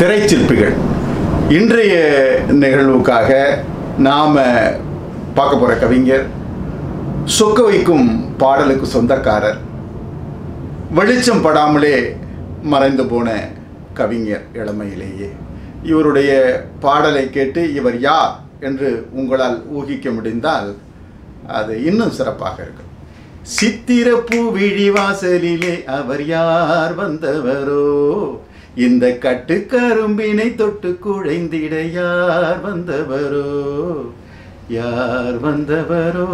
திரைச்சிற்பிகள் இன்றைய நிகழ்வுக்காக நாம் பார்க்க போகிற கவிஞர் சொக்க வைக்கும் பாடலுக்கு சொந்தக்காரர் வெளிச்சம் படாமலே மறைந்து போன கவிஞர் இளமையிலேயே இவருடைய பாடலை கேட்டு இவர் யார் என்று உங்களால் ஊகிக்க முடிந்தால் அது இன்னும் சிறப்பாக இருக்கும் சித்திரப்பூ விழிவாசலிலே அவர் யார் வந்தவரோ இந்த கட்டுக்கரும்பினை தொட்டு குழைந்திட யார் வந்தவரோ யார் வந்தவரோ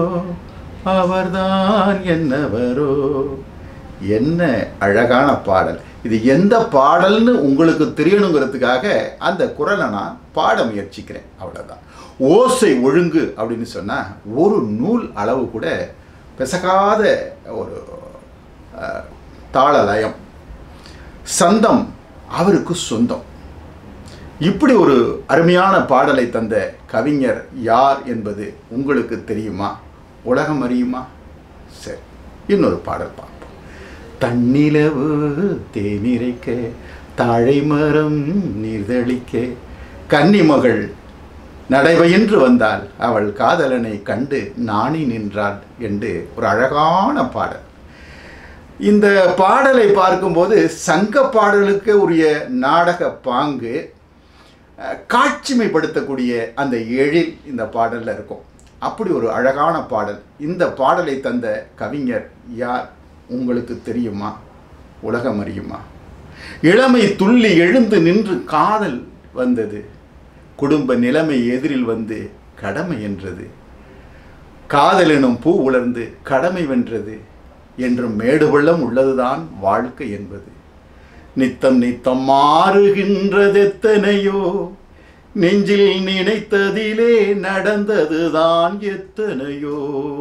அவர்தான் என்னவரோ என்ன அழகான பாடல் இது எந்த பாடல்னு உங்களுக்கு தெரியணுங்கிறதுக்காக அந்த குரலை நான் பாட முயற்சிக்கிறேன் அவ்வளோதான் ஓசை ஒழுங்கு அப்படின்னு சொன்னால் ஒரு நூல் அளவு கூட பிசகாத ஒரு அஹ், தாள லயம் சந்தம் அவருக்கு சொந்தம் இப்படி ஒரு அருமையான பாடலை தந்த கவிஞர் யார் என்பது உங்களுக்கு தெரியுமா உலகம் அறியுமா சரி இன்னொரு பாடல் பார்ப்போம் தன்னிலவு தேனிரைக்க தாழை மரம் நீர்தளிக்க கன்னிமகள் நடைபயின்று வந்தால் அவள் காதலனை கண்டு நாணி நின்றாள் என்று ஒரு அழகான பாடல் இந்த பாடலை பார்க்கும்போது சங்க பாடலுக்கு உரிய நாடக பாங்கு அஹ், காட்சிமைப்படுத்தக்கூடிய அந்த எழில் இந்த பாடலில் இருக்கும் அப்படி ஒரு அழகான பாடல் இந்த பாடலை தந்த கவிஞர் யார் உங்களுக்கு தெரியுமா உலகம் அறியுமா இளமை துள்ளி எழுந்து நின்று காதல் வந்தது குடும்ப நிலைமை எதிரில் வந்து கடமை என்றது காதல் எனும் பூ உலர்ந்து கடமை வென்றது என்றும் மேடு வெள்ளம் உள்ளதுதான் வாழ்க்கை என்பது நித்தம் நித்தம் மாறுகின்றதெத்தனையோ நெஞ்சில் நினைத்ததிலே நடந்ததுதான் எத்தனையோ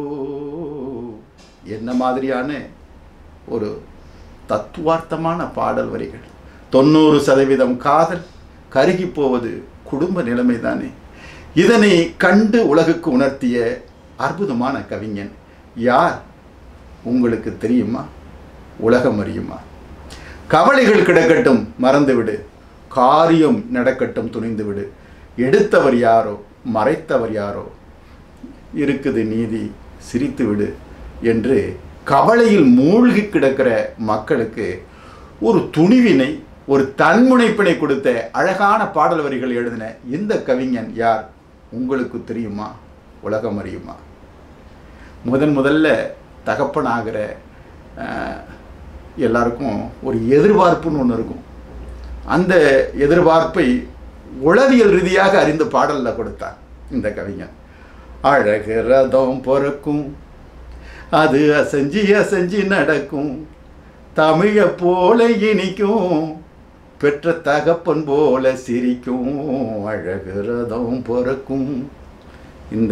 என்ன மாதிரியான ஒரு தத்துவார்த்தமான பாடல் வரிகள் தொண்ணூறு சதவீதம் காதல் கருகி போவது குடும்ப நிலைமைதானே இதனை கண்டு உலகுக்கு உணர்த்திய அற்புதமான கவிஞன் யார் உங்களுக்கு தெரியுமா உலகம் அறியுமா கவலைகள் கிடக்கட்டும் மறந்துவிடு காரியம் நடக்கட்டும் துணிந்துவிடு எடுத்தவர் யாரோ மறைத்தவர் யாரோ இருக்குது நீதி சிரித்து விடு என்று கவலையில் மூழ்கி கிடக்கிற மக்களுக்கு ஒரு துணிவினை ஒரு தன்முனைப்பினை கொடுத்த அழகான பாடல் வரிகள் எழுதின இந்த கவிஞன் யார் உங்களுக்கு தெரியுமா உலகம் அறியுமா முதன் முதல்ல தகப்பனாகிற அஹ், எல்லாருக்கும் ஒரு எதிர்பார்ப்புன்னு ஒன்று இருக்கும் அந்த எதிர்பார்ப்பை உளவியல் ரீதியாக அறிந்து பாடலில் கொடுத்தார் இந்த கவிஞன் அழகு ரதம் பொறுக்கும் அது அசைஞ்சி அசைஞ்சி நடக்கும் தமிழை போல இனிக்கும் பெற்ற தகப்பன் போல சிரிக்கும் அழகு ரதம் பொறுக்கும் இந்த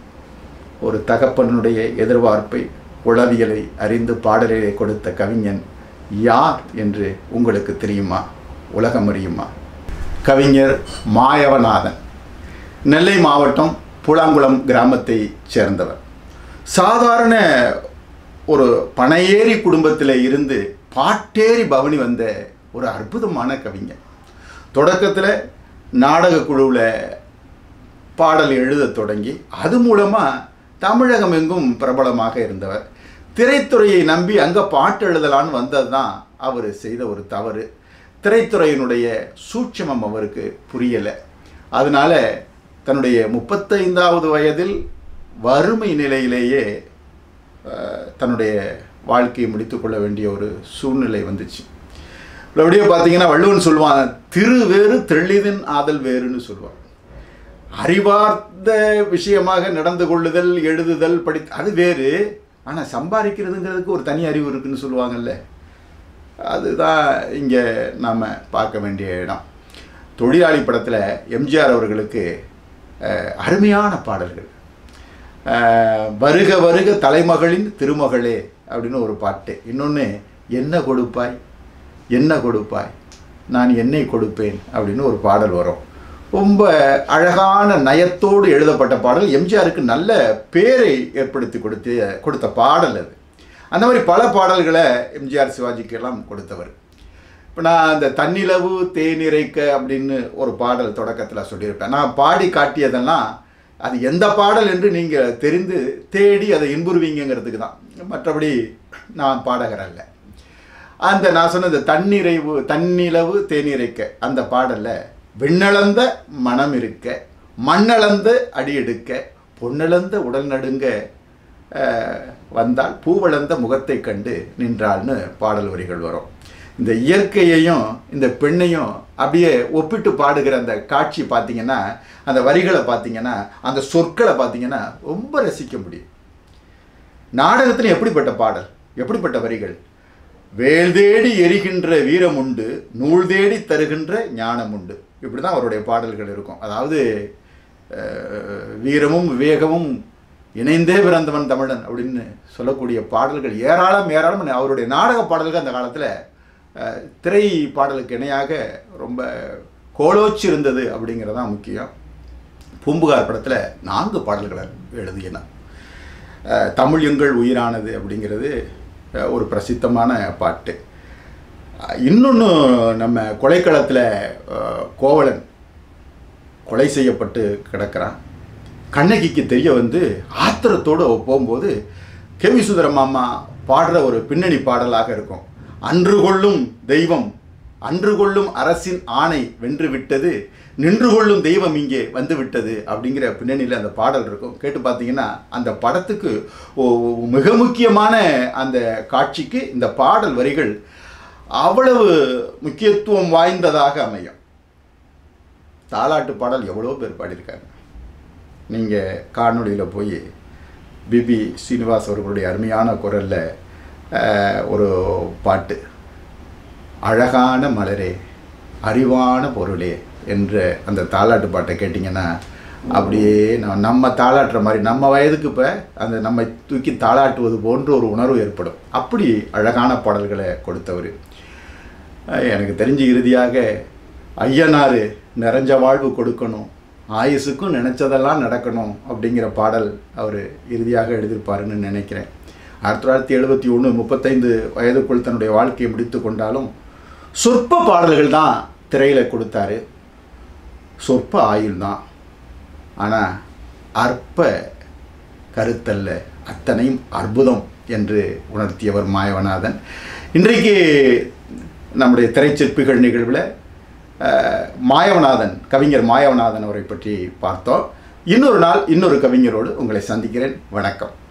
ஒரு தகப்பனுடைய எதிர்பார்ப்பை உளவியலை அறிந்து பாடலிலே கொடுத்த கவிஞன் யார் என்று உங்களுக்கு தெரியுமா உலகம் அறியுமா கவிஞர் மாயவநாதன் நெல்லை மாவட்டம் புலாங்குளம் கிராமத்தை சேர்ந்தவர் சாதாரண ஒரு பனையேறி குடும்பத்தில் இருந்து பாட்டேறி பவனி வந்த ஒரு அற்புதமான கவிஞர் தொடக்கத்தில் நாடக குழுவில் பாடல் எழுதத் தொடங்கி அது மூலமாக தமிழகம் எங்கும் பிரபலமாக இருந்தவர் திரைத்துறையை நம்பி அங்கே பாட்டு எழுதலான்னு வந்தது தான் அவர் செய்த ஒரு தவறு திரைத்துறையினுடைய சூட்சமம் அவருக்கு புரியலை அதனால தன்னுடைய முப்பத்தைந்தாவது வயதில் வறுமை நிலையிலேயே அஹ், தன்னுடைய வாழ்க்கையை முடித்துக்கொள்ள வேண்டிய ஒரு சூழ்நிலை வந்துச்சு அப்படியே பார்த்தீங்கன்னா வள்ளுவன் சொல்லுவான் திரு வேறு தெளிதின் ஆதல் வேறுன்னு சொல்லுவான் அறிவார்ந்த விஷயமாக நடந்து கொள்ளுதல் எழுதுதல் படி அது வேறு ஆனால் சம்பாதிக்கிறதுங்கிறதுக்கு ஒரு தனி அறிவு இருக்குன்னு சொல்லுவாங்கல்ல அதுதான் இங்கே நாம் பார்க்க வேண்டிய இடம் தொழிலாளி படத்தில் எம்ஜிஆர் அவர்களுக்கு அஹ், அருமையான பாடல்கள் அஹ், வருக வருக தலைமகளின் திருமகளே அப்படின்னு ஒரு பாட்டு இன்னொன்று என்ன கொடுப்பாய் என்ன கொடுப்பாய் நான் என்னை கொடுப்பேன் அப்படின்னு ஒரு பாடல் வரும் ரொம்ப அழகான நயத்தோடு எழுதப்பட்ட பாடல் எம்ஜிஆருக்கு நல்ல பேரை ஏற்படுத்தி கொடுத்த கொடுத்த பாடல் அது அந்த மாதிரி பல பாடல்களை எம்ஜிஆர் சிவாஜிக்கு எல்லாம் கொடுத்தவர் இப்போ நான் அந்த தன்னிலவு தேனிறைக்க அப்படின்னு ஒரு பாடல் தொடக்கத்தில் சொல்லியிருப்பேன் நான் பாடி காட்டியதெல்லாம் அது எந்த பாடல் என்று நீங்கள் தெரிந்து தேடி அதை இன்புறுவீங்கிறதுக்கு தான் மற்றபடி நான் பாடகர் அல்ல அந்த நான் சொன்னது தன்னிறைவு தன்னிலவு தேனிறைக்க அந்த பாடல்ல விண்ணளந்த மனம் இருக்க மண்ணளந்த அடி எடுக்க பொன்னளந்த உடல் நடுங்க அஹ், வந்தால் பூவளந்த முகத்தை கண்டு நின்றாள்னு பாடல் வரிகள் வரும் இந்த இயற்கையையும் இந்த பெண்ணையும் அப்படியே ஒப்பிட்டு பாடுகிற அந்த காட்சி பார்த்தீங்கன்னா அந்த வரிகளை பார்த்தீங்கன்னா அந்த சொற்களை பார்த்தீங்கன்னா ரொம்ப ரசிக்க முடியும் நாடகத்தில் எப்படிப்பட்ட பாடல் எப்படிப்பட்ட வரிகள் வேல் தேடி எரிகின்ற வீரம் உண்டு நூல் தேடி தருகின்ற ஞானம் உண்டு இப்படி தான் அவருடைய பாடல்கள் இருக்கும் அதாவது அஹ், வீரமும் விவேகமும் இணைந்தே பிறந்தவன் தமிழன் அப்படின்னு சொல்லக்கூடிய பாடல்கள் ஏராளம் ஏராளம் அவருடைய நாடக பாடல்கள் அந்த காலத்தில் அஹ், திரை பாடலுக்கு இணையாக ரொம்ப கோலோச்சி இருந்தது அப்படிங்கிறது தான் முக்கியம் பூம்புகார் படத்தில் நான்கு பாடல்களை எழுதினார் அஹ், தமிழ் எங்கள் உயிரானது அப்படிங்கிறது அஹ், ஒரு பிரசித்தமான பாட்டு இன்னொன்று நம்ம கொலைக்களத்தில் அஹ், கோவலன் கொலை செய்யப்பட்டு கிடக்கிறான் கண்ணகிக்கு தெரிய வந்து ஆத்திரத்தோடு அவ போகும்போது கேவி சுந்தர மாமா பாடுற ஒரு பின்னணி பாடலாக இருக்கும் அன்று கொள்ளும் தெய்வம் அன்று கொள்ளும் அரசின் ஆணை வென்று விட்டது நின்று கொள்ளும் தெய்வம் இங்கே வந்து விட்டது அப்படிங்கிற பின்னணியில் அந்த பாடல் இருக்கும் கேட்டு பார்த்தீங்கன்னா அந்த படத்துக்கு ஓ- மிக முக்கியமான அந்த காட்சிக்கு இந்த பாடல் வரிகள் அவ்வளவு முக்கியத்துவம் வாய்ந்ததாக அமையும் தாலாட்டு பாடல் எவ்வளோ பேர் பாடியிருக்காங்க நீங்கள் காணொளியில் போய் பிபி ஸ்ரீனிவாஸ் அவர்களுடைய அருமையான குரலில் ஒரு பாட்டு அழகான மலரே அறிவான பொருளே என்ற அந்த தாலாட்டு பாட்டை கேட்டிங்கன்னா அப்படியே நம்ம நம்ம தாளாட்டுற மாதிரி நம்ம வயதுக்கு இப்போ அந்த நம்மை தூக்கி தாளாட்டுவது போன்ற ஒரு உணர்வு ஏற்படும் அப்படி அழகான பாடல்களை கொடுத்தவர் அஹ் எனக்கு தெரிஞ்சு இறுதியாக ஐயனார் நிறைஞ்ச வாழ்வு கொடுக்கணும் ஆயுசுக்கும் நினச்சதெல்லாம் நடக்கணும் அப்படிங்கிற பாடல் அவர் இறுதியாக எழுதியிருப்பாருன்னு நினைக்கிறேன் ஆயிரத்தி தொள்ளாயிரத்தி எழுபத்தி ஒன்று முப்பத்தைந்து வயதுக்குள் தன்னுடைய வாழ்க்கையை முடித்து கொண்டாலும் சொற்ப பாடல்கள் தான் திரையில் கொடுத்தாரு சொற்ப ஆயுள் தான் ஆனால் அற்ப கருத்தல்ல அத்தனையும் அற்புதம் என்று உணர்த்தியவர் மாயவநாதன் இன்றைக்கு நம்முடைய திரைச்சிற்பிகள் நிகழ்வில் அஹ், மாயவநாதன் கவிஞர் மாயவநாதன் அவரை பற்றி பார்த்தோம் இன்னொரு நாள் இன்னொரு கவிஞரோடு உங்களை சந்திக்கிறேன் வணக்கம்